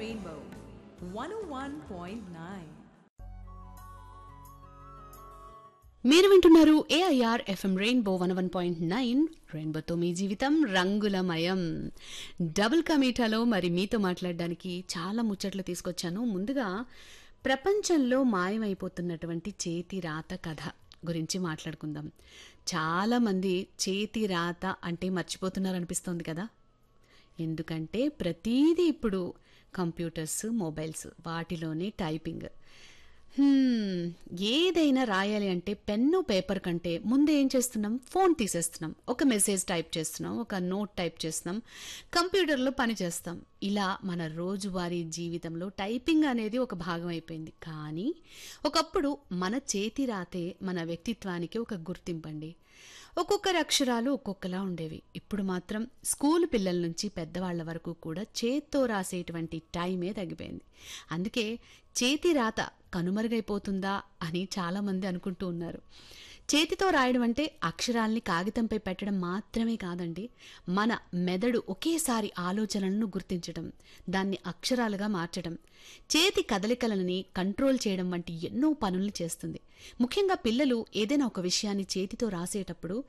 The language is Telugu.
Rainbow 101.9. మీరు వింటున్నారు AIR FM Rainbow one one point nine రెయిన్బోతో మీ జీవితం రంగులమయం డబుల్ కమీటాలో మరి మీతో మాట్లాడడానికి చాలా ముచ్చట్లు తీసుకొచ్చాను ముందుగా ప్రపంచంలో మాయమైపోతున్నటువంటి చేతి రాత కథ గురించి మాట్లాడుకుందాం చాలామంది చేతి రాత అంటే మర్చిపోతున్నారనిపిస్తోంది కదా ఎందుకంటే ప్రతీదీ ఇప్పుడు కంప్యూటర్స్ మొబైల్స్ వాటిలోనే టైపింగ్ హ్మ్, ఏదైనా రాయాలి అంటే పెన్ను పేపర్ కంటే ముందే ఏం చేస్తున్నాం ఫోన్ తీసేస్తున్నాం ఒక మెసేజ్ టైప్ చేస్తున్నాం ఒక నోట్ టైప్ చేస్తున్నాం కంప్యూటర్లో పని చేస్తాం ఇలా మన రోజువారీ జీవితంలో టైపింగ్ అనేది ఒక భాగం అయిపోయింది కానీ ఒకప్పుడు మన చేతి రాతే మన వ్యక్తిత్వానికి ఒక గుర్తింపండి ఒక్కొక్కరి అక్షరాలు ఒక్కొక్కలా ఉండేవి ఇప్పుడు మాత్రం స్కూల్ పిల్లల నుంచి పెద్దవాళ్ల వరకు కూడా చేత్తో రాసేటువంటి టైమే తగ్గిపోయింది అందుకే చేతి రాత కనుమరుగైపోతుందా అని చాలామంది అనుకుంటూ ఉన్నారు చేతితో రాయడం అంటే అక్షరాల్ని కాగితంపై పెట్టడం మాత్రమే కాదండి మన మెదడు ఒకేసారి ఆలోచనలను గుర్తించడం దాన్ని అక్షరాలుగా మార్చడం చేతి కదలికలని కంట్రోల్ చేయడం వంటి ఎన్నో పనులు చేస్తుంది ముఖ్యంగా పిల్లలు ఏదైనా ఒక విషయాన్ని చేతితో రాసేటప్పుడు